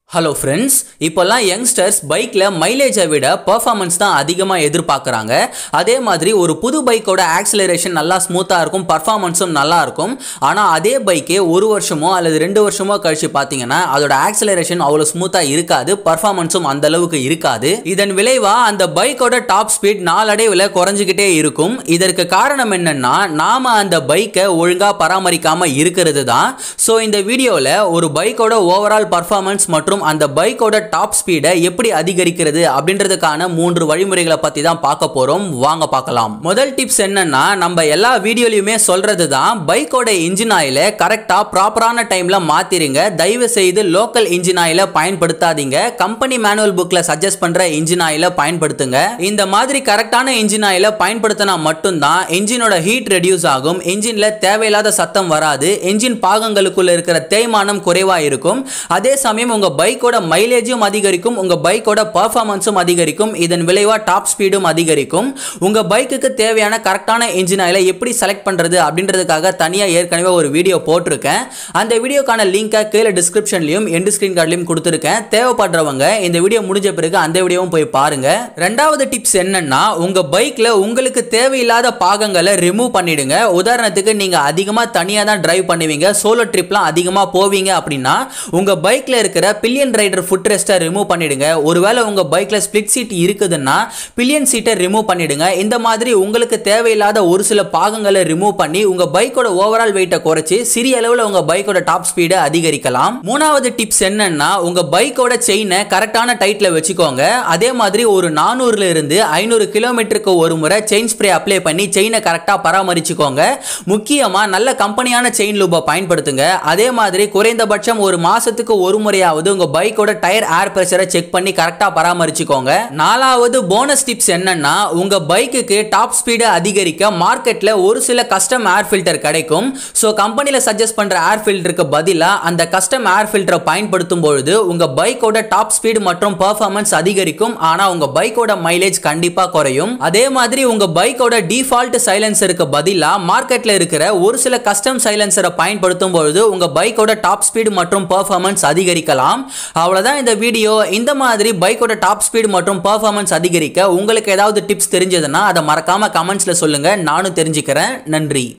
hello friends இப்போல்லாம் youngsters பைக்கில் மைலேஜை விட பர்ஃபார்மன்ஸ் தான் அதிகமாக எதிர்பார்க்குறாங்க அதே மாதிரி ஒரு புது பைக்கோட ஆக்சிலரேஷன் நல்லா ஸ்மூத்தாக இருக்கும் பர்ஃபார்மன்ஸும் நல்லா இருக்கும் ஆனால் அதே பைக்கே ஒரு வருஷமோ அல்லது ரெண்டு வருஷமோ கழிச்சு பார்த்தீங்கன்னா அதோட ஆக்சிலரேஷன் அவ்வளோ ஸ்மூத்தாக இருக்காது பர்ஃபார்மன்ஸும் அந்த அளவுக்கு இருக்காது இதன் விளைவாக அந்த பைக்கோட டாப் ஸ்பீட் நாளடைவில் குறைஞ்சிக்கிட்டே இருக்கும் இதற்கு காரணம் என்னன்னா நாம அந்த பைக்கை ஒழுங்காக பராமரிக்காமல் இருக்கிறது தான் ஸோ இந்த வீடியோவில் ஒரு பைக்கோட ஓவரால் பர்ஃபார்மன்ஸ் மற்றும் அந்த பைக்கோட டாப் ஸ்பீடை எப்படி அதிகரிக்கிறது அப்படின்றதுக்கான மூன்று வழிமுறைகளை பற்றி தான் பார்க்க போகிறோம் வாங்க பார்க்கலாம் முதல் டிப்ஸ் என்னன்னா நம்ம எல்லா வீடியோலையுமே சொல்றது தான் பைக்கோட இன்ஜின் ஆயிலை கரெக்டாக ப்ராப்பரான டைமில் மாற்றிருங்க தயவு செய்து லோக்கல் இன்ஜின் ஆயிலை பயன்படுத்தாதீங்க கம்பெனி மேனுவல் புக்கில் சஜஸ்ட் பண்ணுற இன்ஜின் ஆயிலை பயன்படுத்துங்க இந்த மாதிரி கரெக்டான இன்ஜின் ஆயிலை பயன்படுத்தினா மட்டும்தான் இன்ஜினோட ஹீட் ரெடியூஸ் ஆகும் இன்ஜினில் தேவையில்லாத சத்தம் வராது இன்ஜின் பாகங்களுக்குள்ள இருக்கிற தேய்மானம் குறைவாக இருக்கும் அதே சமயம் உங்கள் பைக்கோட மைலேஜும் அதிகரிக்கும் உங்கள் பைக்கோட பர்ஃபார்மன்ஸும் அதிகரிக்கும் இதன் விளைவாக டாப் ஸ்பீடும் அதிகரிக்கும் உங்கள் பைக்குக்கு தேவையான கரெக்டான இன்ஜின் ஆயிலை எப்படி செலக்ட் பண்ணுறது அப்படின்றதுக்காக தனியாக ஏற்கனவே ஒரு வீடியோ போட்டிருக்கேன் அந்த வீடியோக்கான லிங்கை கீழே டிஸ்கிரிப்ஷன்லையும் எண்டு ஸ்க்ரீன் கார்ட்லையும் கொடுத்துருக்கேன் தேவைப்படுறவங்க இந்த வீடியோ முடிஞ்ச பிறகு அந்த வீடியோவும் போய் பாருங்க ரெண்டாவது டிப்ஸ் என்னன்னா உங்கள் பைக்கில் உங்களுக்கு தேவையில்லாத பாகங்களை ரிமூவ் பண்ணிடுங்க உதாரணத்துக்கு நீங்கள் அதிகமாக தனியாக தான் டிரைவ் பண்ணுவீங்க சோலோ ட்ரிப்லாம் அதிகமாக போவீங்க அப்படின்னா உங்கள் பைக்கில் இருக்கிற பில்லியன் ரைடர் ஃபுட் ரெஸ்ட்டை ரிமூவ் பண்ணிடுங்க ஒருவேளை உங்கள் பைக்கில் ஸ்ப்ளிட் சீட் இருக்குதுன்னா பில்லியன் சீட்டை ரிமூவ் பண்ணிடுங்க இந்த மாதிரி உங்களுக்கு தேவையில்லாத ஒரு சில பாகங்களை ரிமூவ் பண்ணி உங்கள் பைக்கோட ஓவரால் வெயிட்டை குறைச்சி சிறிய அளவில் உங்கள் பைக்கோட டாப் ஸ்பீடை அதிகரிக்கலாம் மூணாவது டிப்ஸ் என்னன்னா உங்கள் பைக்கோட செயினை கரெக்டான டைட்டில் வச்சுக்கோங்க அதே மாதிரி ஒரு நானூறுல இருந்து ஐநூறு கிலோமீட்டருக்கு ஒரு முறை செயின் ஸ்ப்ரே அப்ளை பண்ணி செயினை கரெக்டாக பராமரிச்சுக்கோங்க முக்கியமாக நல்ல கம்பெனியான செயின் லூப்பை பயன்படுத்துங்க அதே மாதிரி குறைந்தபட்சம் ஒரு மாசத்துக்கு ஒரு முறையாவது உங்க பைக்கோட டயர் ஏர் பிரஷரை செக் பண்ணி கரெக்டாக பராமரிச்சுக்கோங்க நாலாவது போனஸ் டிப்ஸ் என்னன்னா உங்க பைக்குக்கு டாப் ஸ்பீடை அதிகரிக்க மார்க்கெட்ல ஒரு சில கஸ்டம் ஏர் ஃபில்டர் கிடைக்கும் ஸோ கம்பெனியில் சஜஸ்ட் பண்ற ஏர் ஃபில்டருக்கு பதிலாக அந்த கஸ்டம் ஏர் ஃபில்டரை பயன்படுத்தும் பொழுது உங்க பைக்கோட டாப் ஸ்பீடு மற்றும் பர்ஃபார்மன்ஸ் அதிகரிக்கும் ஆனால் உங்க பைக்கோட மைலேஜ் கண்டிப்பாக குறையும் அதே மாதிரி உங்க பைக்கோட டிஃபால்ட் சைலன்சருக்கு பதிலாக மார்க்கெட்ல இருக்கிற ஒரு சில கஸ்டம் சைலன்சரை பயன்படுத்தும் பொழுது உங்க பைக்கோட டாப் ஸ்பீடு மற்றும் பர்ஃபார்மன்ஸ் அதிகரிக்கலாம் அவ்வளவுதான் இந்த வீடியோ இந்த மாதிரி பைக்கோட டாப் ஸ்பீடு மற்றும் பர்ஃபார்மன்ஸ் அதிகரிக்க உங்களுக்கு ஏதாவது டிப்ஸ் தெரிஞ்சதுன்னா அதை மறக்காம கமெண்ட்ஸ்ல சொல்லுங்க நானும் தெரிஞ்சுக்கிறேன் நன்றி